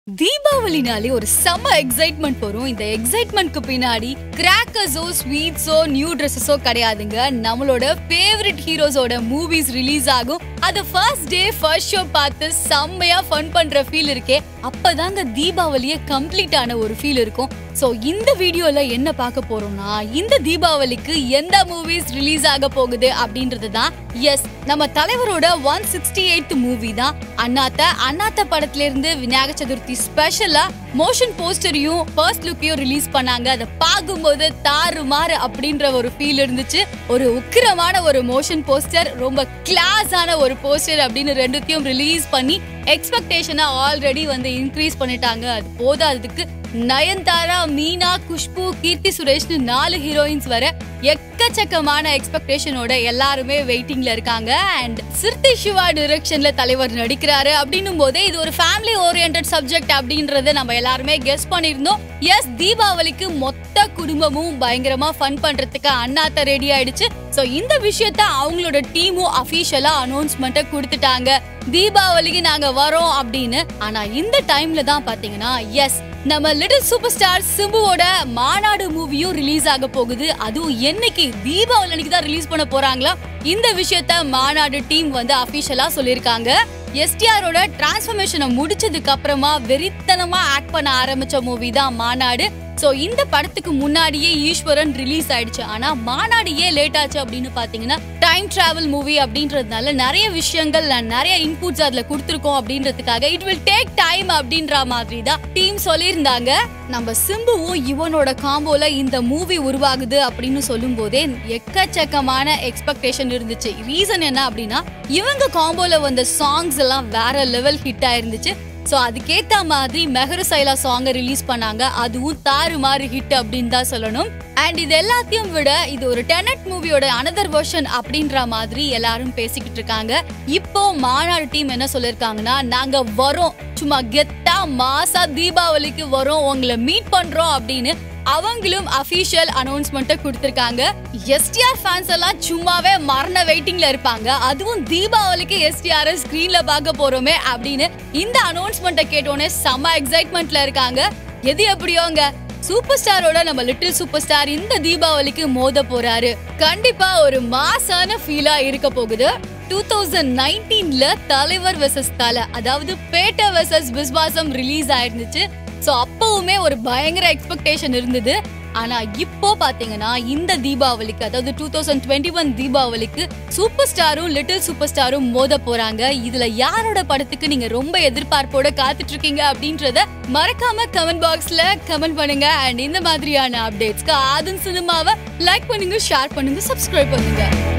தீபாவளினாலே ஒரு செம்ம எக்ஸைட்மெண்ட் வரும் இந்த எக்ஸைட்மெண்ட்க்கு பின்னாடி கிராக்கர்ஸோ ஸ்வீட்ஸோ நியூ ட்ரெஸ்ஸஸோ கிடையாதுங்க நம்மளோட ஃபேவரட் ஹீரோஸோட மூவிஸ் ரிலீஸ் ஆகும் அது ஃபர்ஸ்ட் டே ஃபர்ஸ்ட் ஷோ பார்த்து செம்மையா ஃபன் பண்ற ஃபீல் இருக்கே அப்பதாங்க தீபாவளியே கம்ப்ளீட் ஆன ஒரு ஃபீல் இருக்கும் சோ இந்த வீடியோல என்ன பார்க்க போறோம்னா இந்த தீபாவளிக்கு எந்த மூவிஸ் ரிலீஸ் ஆக போகுது அப்படின்றது தான் எஸ் நம்ம தலைவரோட ஒன் சிக்ஸ்டி எயித் மூவி தான் அண்ணாத்த அண்ணாத்த படத்துல இருந்து விநாயக சதுர்த்தி ஸ்பெஷலா மோஷன் போஸ்டரையும் ஃபர்ஸ்ட் லுக்கையும் ரிலீஸ் பண்ணாங்க அதை பார்க்கும்போது தாறுமாறு அப்படின்ற ஒரு ஃபீல் இருந்துச்சு ஒரு உக்கிரமான ஒரு மோஷன் போஸ்டர் ரொம்ப கிளாஸான ஒரு போஸ்டர் அப்படின்னு ரெண்டுத்தையும் ரிலீஸ் பண்ணி எக்ஸ்பெக்டேஷனை ஆல்ரெடி வந்து இன்க்ரீஸ் பண்ணிட்டாங்க அது போதாததுக்கு நயன்தாரா மீனா குஷ்பு கீர்த்தி சுரேஷ்னு நாலு ஹீரோயின்ஸ் வர எக்கச்சக்கமான எக்ஸ்பெக்டேஷனோட எல்லாருமே வெயிட்டிங்ல இருக்காங்க அண்ட் சிர்தி சிவா டிரெக்ஷன்ல தலைவர் நடிக்கிறாரு அப்படின்னும் போதே இது ஒரு ஃபேமிலி ஓரியன்ட் சப்ஜெக்ட் அப்படின்றத நம்ம எல்லாருமே கெஸ் பண்ணியிருந்தோம் எஸ் தீபாவளிக்கு மொத்த குடும்பமும் பயங்கரமா ஃபன் பண்றதுக்கு அண்ணாத்த ரெடி ஆயிடுச்சு சோ இந்த விஷயத்த அவங்களோட டீமும் அபிஷியலா அனௌன்ஸ்மெண்ட்டை கொடுத்துட்டாங்க தீபாவளிக்கு நாங்க வரோம் அப்படின்னு ஆனா இந்த டைம்ல தான் பாத்தீங்கன்னா எஸ் நம்ம லிட்டில் சூப்பர் ஸ்டார் சிம்புவோட மாநாடு மூவியும் ரிலீஸ் ஆக போகுது அதுவும் என்னைக்கு தீபாவளி அன்னைக்கு தான் ரிலீஸ் பண்ண போறாங்களா இந்த விஷயத்த மாநாடு டீம் வந்து அபிஷியலா சொல்லியிருக்காங்க எஸ்டிஆரோட டிரான்ஸ்ஃபர்மேஷனை முடிச்சதுக்கு அப்புறமா வெறித்தனமா ஆக்ட் பண்ண ஆரம்பிச்ச மூவி தான் மாநாடு சோ இந்த படத்துக்கு முன்னாடியே ஈஸ்வரன் ரிலீஸ் ஆயிடுச்சு ஆனா மாநாடு ஏன் லேட் ஆச்சு அப்படின்னு பாத்தீங்கன்னா டைம் டிராவல் மூவி அப்படின்றதுனால நிறைய விஷயங்கள் and நிறைய இன்புட்ஸ் அதுல கொடுத்துருக்கோம் அப்படின்றதுக்காக இட் வில் டேக் டைம் அப்படின்ற மாதிரி தான் டீம் சொல்லியிருந்தாங்க நம்ம சிம்புவும் இவனோட காம்போல இந்த மூவி உருவாகுது அப்படின்னு சொல்லும் போதே எக்கச்சக்கமான எக்ஸ்பெக்டேஷன் இருந்துச்சு ரீசன் என்ன அப்படின்னா இவங்க காம்போல வந்த சாங்ஸ் எல்லாம் வேற லெவல் ஹிட் ஆயிருந்துச்சு சோ அதுக்கேத்த மாதிரி மெஹரு சைலா சாங்க ரிலீஸ் பண்ணாங்க அதுவும் தாறு மாறு ஹிட் அப்படின்னு தான் சொல்லணும் அண்ட் இது எல்லாத்தையும் விட இது ஒரு டெனட் மூவியோட அனதர் வெர்ஷன் அப்படின்ற மாதிரி எல்லாரும் பேசிக்கிட்டு இருக்காங்க இப்போ மாநாடு டீம் என்ன சொல்லிருக்காங்கன்னா நாங்க வரோம் சும்மா கெத்தா மாசா தீபாவளிக்கு வரோம் உங்களை மீட் பண்றோம் அப்படின்னு அவங்களும் அபிஷியல் அனௌன்ஸ்மெண்ட்டை கொடுத்திருக்காங்க எஸ்டிஆர் ஃபேன்ஸ் எல்லாம் சும்மாவே மரண வெயிட்டிங்ல இருப்பாங்க அதுவும் தீபாவளிக்கு எஸ்டிஆர் ஸ்கிரீன்ல பார்க்க போறோமே அப்படின்னு இந்த அனௌன்ஸ்மெண்ட்டை கேட்டோன்னே செம்ம எக்ஸைட்மெண்ட்ல இருக்காங்க எது எப்படியோங்க சூப்பர் ஸ்டாரோட நம்ம லிட்டில் சூப்பர் ஸ்டார் இந்த தீபாவளிக்கு மோத போறாரு கண்டிப்பா ஒரு மாசான ஃபீலா இருக்க போகுது டூ தௌசண்ட் நைன்டீன்ல தலைவர் வெர்சஸ் தலை அதாவது பேட்ட வெர்சஸ் விஸ்வாசம் ரிலீஸ் ஆயிருந்துச்சு சோ அப்பவுமே ஒரு பயங்கர எக்ஸ்பெக்டேஷன் இருந்தது ஆனா இப்போ பாத்தீங்கன்னா இந்த தீபாவளிக்கு அதாவது டூ தௌசண்ட் டுவெண்ட்டி ஒன் தீபாவளிக்கு சூப்பர் ஸ்டாரும் லிட்டில் சூப்பர் ஸ்டாரும் மோத போறாங்க இதுல யாரோட படத்துக்கு நீங்க ரொம்ப எதிர்பார்ப்போட காத்துட்டு இருக்கீங்க அப்படின்றத மறக்காம கமெண்ட் பாக்ஸ்ல கமெண்ட் பண்ணுங்க அண்ட் இந்த மாதிரியான அப்டேட்ஸ்க்கு ஆதன் சினிமாவை லைக் பண்ணுங்க ஷேர் பண்ணுங்க சப்ஸ்கிரைப் பண்ணுங்க